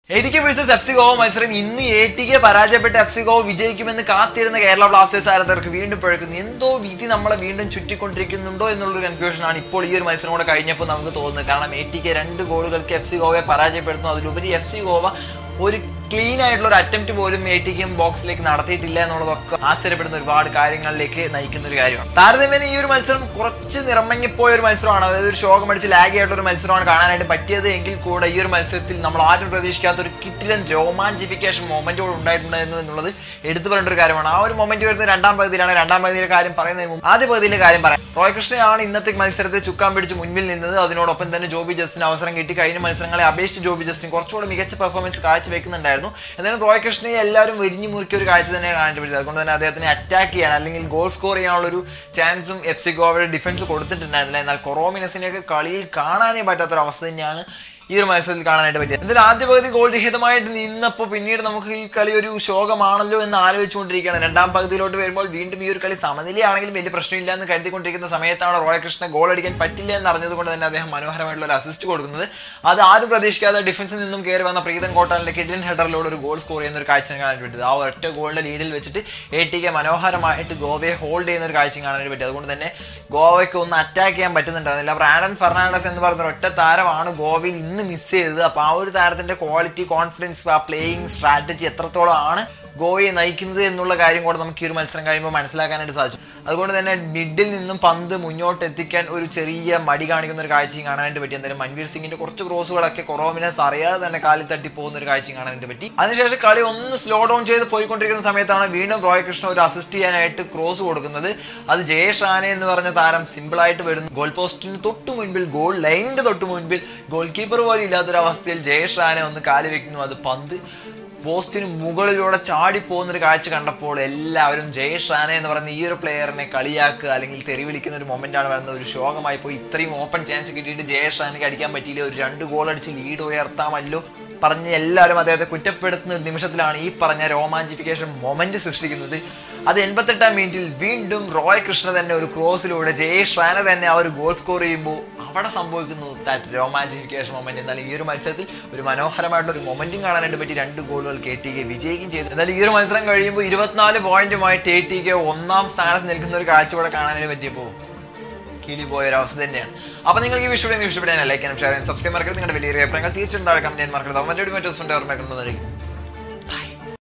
A T K versus F C Goa മത്സരം ഇന്ന് A T K പരാജയപ്പെട്ട എഫ് സി ഗോവ വിജയിക്കുമെന്ന് കാത്തിരുന്ന കേരള ബ്ലാസ്റ്റേഴ്സ് ആരാധകർക്ക് വീണ്ടും പഴക്കുന്നു എന്തോ വിധി നമ്മളെ വീണ്ടും ചുറ്റിക്കൊണ്ടിരിക്കുന്നുണ്ടോ എന്നുള്ളൊരു കൺഫ്യൂഷനാണ് ഇപ്പോൾ ഈ ഒരു മത്സരം കൂടെ കഴിഞ്ഞപ്പോൾ നമുക്ക് തോന്നുന്നത് കാരണം എ ടി കെ രണ്ട് ഗോളുകൾക്ക് എഫ് സി ഗോവയെ പരാജയപ്പെടുന്നു അതിലുപരി എഫ് സി ഗോവ ഒരു ക്ലീൻ ആയിട്ടുള്ള ഒരു അറ്റംപ്റ്റ് പോലും എ ടി കെം ബോക്സിലേക്ക് നടത്തിയിട്ടില്ല എന്നുള്ളതൊക്കെ ആശ്ചര്യപ്പെടുന്ന ഒരുപാട് കാര്യങ്ങളിലേക്ക് നയിക്കുന്ന ഒരു കാര്യമാണ് താരതമ്യേന ഈ ഒരു മത്സരം കുറച്ച് നിറമങ്ങിപ്പോയ ഒരു മത്സരമാണ് അതായത് ഒരു ശോകം അടിച്ച് ലാഗ് ആയിട്ടുള്ള ഒരു മത്സരമാണ് കാണാനായിട്ട് പറ്റിയത് എങ്കിൽ കൂടെ ഈ ഒരു മത്സരത്തിൽ നമ്മൾ ആരും പ്രതീക്ഷിക്കാത്ത ഒരു കിട്ടിലൻ രോമാഞ്ചിഫിക്കേഷൻ മൊമെന്റുകൾ ഉണ്ടായിട്ടുണ്ടായിരുന്നു എന്നുള്ളത് എടുത്തു പറയേണ്ട ഒരു കാര്യമാണ് ആ ഒരു മൊമെന്റ് വരുന്നത് രണ്ടാം പകുതിയിലാണ് രണ്ടാം പകുതിയിലെ കാര്യം പറയുന്നതിന് മുമ്പ് ആദ്യ പകുതിയിലെ കാര്യം പറയാം റോയ് കൃഷ്ണയാണ് ഇന്നത്തെ മത്സരത്തിൽ ചുക്കാൻ പിടിച്ച് മുൻപിൽ നിന്നത് അതിനോടൊപ്പം തന്നെ ജോബി ജസ്റ്റിന് അവസരം കിട്ടി കഴിഞ്ഞ മത്സരങ്ങളെ അപേക്ഷിച്ച് ജോബി ജസ്റ്റിൻ കുറച്ചുകൂടെ മികച്ച പെർഫോമൻസ് കാഴ്ചവെക്കുന്നുണ്ടായിരുന്നു എന്നാലും റോയ് കൃഷ്ണയെ എല്ലാവരും വിരിഞ്ഞു മുറുക്കിയ ഒരു കാഴ്ച തന്നെയാണ് കാണാൻ പറ്റിയത് അതുകൊണ്ട് തന്നെ അദ്ദേഹത്തിന് അറ്റാക്ക് ചെയ്യാൻ അല്ലെങ്കിൽ ഗോൾ സ്കോർ ചെയ്യാനുള്ള ഒരു ചാൻസും എഫ് സി ഗോവയുടെ ഡിഫൻസ് കൊടുത്തിട്ടുണ്ടായിരുന്നില്ല എന്നാൽ കൊറോമിനസിനെയൊക്കെ കളിയിൽ കാണാനേ പറ്റാത്തൊരവസ്ഥ തന്നെയാണ് ഈ ഒരു മത്സരത്തിൽ കാണാനായിട്ട് പറ്റിയത് എന്തായാലും ആദ്യ പകുതി ഗോൾ രഹിതമായിട്ട് നിന്നപ്പോൾ പിന്നീട് നമുക്ക് ഈ കളി ഒരു ശോകമാണല്ലോ എന്ന് ആലോചിച്ചുകൊണ്ടിരിക്കുകയാണ് രണ്ടാം പകുതിയിലോട്ട് വരുമ്പോൾ വീണ്ടും ഈ ഒരു കളി സമനിലയാണെങ്കിലും വലിയ പ്രശ്നമില്ല എന്ന് കരുതിക്കൊണ്ടിരിക്കുന്ന സമയത്താണ് റോയ കൃഷ്ണ ഗോൾ അടിക്കാൻ പറ്റില്ല എന്ന് അറിഞ്ഞതുകൊണ്ട് തന്നെ അദ്ദേഹം മനോഹരമായിട്ടുള്ള ഒരു അസിസ്റ്റ് കൊടുക്കുന്നത് അത് ആരും പ്രതീക്ഷിക്കാതെ ഡിഫൻസിൽ നിന്നും കയറി വന്ന പ്രീതം കോട്ടാലിന്റെ കിഡിൻ ഹെഡറിലൂടെ ഒരു ഗോൾ സ്കോർ ചെയ്യുന്ന ഒരു കാഴ്ച കാണാൻ പറ്റിയത് ആ ഒറ്റ ഗോളിന്റെ ലീഡിൽ വെച്ചിട്ട് എ ടി കെ മനോഹരമായിട്ട് ഗോവയെ ഹോൾഡ് ചെയ്യുന്ന ഒരു കാഴ്ച കാണാനായിട്ട് പറ്റി അതുകൊണ്ട് തന്നെ ഗോവയ്ക്ക് ഒന്ന് അറ്റാക്ക് ചെയ്യാൻ പറ്റുന്നുണ്ടായിരുന്നില്ല ബ്രാഡൻ ഫെർണാണ്ടസ് എന്ന് പറയുന്ന ഒരു ഒറ്റ താരമാണ് ഗോവയിൽ ഇന്ന് മിസ് ചെയ്തത് അപ്പോൾ ആ ഒരു താരത്തിന്റെ ക്വാളിറ്റി കോൺഫിഡൻസ് ആ പ്ലേയിങ് സ്ട്രാറ്റജി എത്രത്തോളം ആണ് ഗോവയെ നയിക്കുന്നത് എന്നുള്ള കാര്യം കൂടെ നമുക്ക് ഈ ഒരു മത്സരം കഴിയുമ്പോൾ മനസ്സിലാക്കാനായിട്ട് സാധിച്ചു അതുകൊണ്ട് തന്നെ മിഡിൽ നിന്നും പന്ത് മുന്നോട്ട് എത്തിക്കാൻ ഒരു ചെറിയ മടി കാണിക്കുന്ന ഒരു കാഴ്ചയും കാണാനായിട്ട് പറ്റി എന്തായാലും മൻവീർ സിംഗിന്റെ കുറച്ച് ക്രോസുകളൊക്കെ കൊറോമിനസ് അറിയാതെ തന്നെ കാലിൽ തട്ടി പോകുന്ന ഒരു കാഴ്ചയും കാണാനായിട്ട് പറ്റി അതിനുശേഷം കളി ഒന്ന് സ്ലോ ഡൗൺ ചെയ്ത് പോയിക്കൊണ്ടിരിക്കുന്ന സമയത്താണ് വീണ്ടും റോയ് കൃഷ്ണ ഒരു അസിസ്റ്റ് ചെയ്യാനായിട്ട് ക്രോസ് കൊടുക്കുന്നത് അത് ജയേഷ് ആനെ എന്ന് പറഞ്ഞ താരം സിമ്പിൾ ആയിട്ട് വരുന്നു ഗോൾ പോസ്റ്റിന് തൊട്ട് മുൻപിൽ ഗോൾ ലൈനിന്റെ തൊട്ട് മുൻപിൽ ഗോൾ കീപ്പർ പോലും ഇല്ലാത്തൊരവസ്ഥയിൽ ജയേഷ് ആനെ ഒന്ന് കാല് വെക്കുന്നു അത് പന്ത് പോസ്റ്റിന് മുകളിലൂടെ ചാടി പോകുന്ന ഒരു കാഴ്ച കണ്ടപ്പോൾ എല്ലാവരും ജയേഷ് റാനെ എന്ന് പറയുന്ന ഈ ഒരു പ്ലെയറിനെ കളിയാക്കുക അല്ലെങ്കിൽ തെറി വിളിക്കുന്ന ഒരു മൊമെന്റ് ആണ് വരുന്നത് ഒരു ശോകമായി പോയി ഇത്രയും ഓപ്പൺ ചാൻസ് കിട്ടിയിട്ട് ജയേഷ് റാനയ്ക്ക് അടിക്കാൻ പറ്റിയില്ല ഒരു രണ്ട് ഗോൾ അടിച്ച് ലീഡ് ഉയർത്താമല്ലോ പറഞ്ഞ് എല്ലാവരും അദ്ദേഹത്തെ കുറ്റപ്പെടുത്തുന്ന ഒരു നിമിഷത്തിലാണ് ഈ പറഞ്ഞ രോമാഞ്ചിഫിക്കേഷൻ മൊമെന്റ് സൃഷ്ടിക്കുന്നത് അത് എൺപത്തെട്ടാം മിനിറ്റിൽ വീണ്ടും റോയ് കൃഷ്ണ തന്നെ ഒരു ക്രോസിലൂടെ ജയേഷ് റാന തന്നെ ആ ഒരു ഗോൾ സ്കോർ ചെയ്യുമ്പോൾ അവിടെ സംഭവിക്കുന്നു ദാറ്റ് രോമാഞ്ചിഫിക്കേഷൻ മൊമെന്റ് എന്നാൽ ഈ ഒരു മത്സരത്തിൽ ഒരു മനോഹരമായിട്ടുള്ള ഒരു മൊമെന്റും കാണാനായിട്ട് പറ്റി രണ്ട് ഗോളുകൾ കെ ടി കെ വിജയിക്കുകയും ചെയ്തു എന്നാൽ ഈ ഒരു മത്സരം കഴിയുമ്പോൾ ഇരുപത്തിനാല് പോയിന്റുമായിട്ട് എ ടി കെ ഒന്നാം സ്ഥാനത്ത് നിൽക്കുന്ന ഒരു കാഴ്ച ഇവിടെ കാണാനായിട്ട് പറ്റിയപ്പോൾ കിളി പോയ ഒരു അവസ്ഥ തന്നെയാണ് അപ്പോൾ നിങ്ങൾക്ക് ഈ വിഷയം ഇഷ്ടപ്പെടാൻ ലൈക്ക് ചെയ്യാനും ഷെയർ ചെയ്യാൻ സബ്സ്ക്രൈബ് മറക്കരുത് നിങ്ങളുടെ വലിയ അഭിപ്രായങ്ങൾ തീർച്ചയായിട്ടും താഴെ കമന്റ് ചെയ്യാൻ മറക്കരുത് അവരുടെ മറ്റു ഓർമ്മ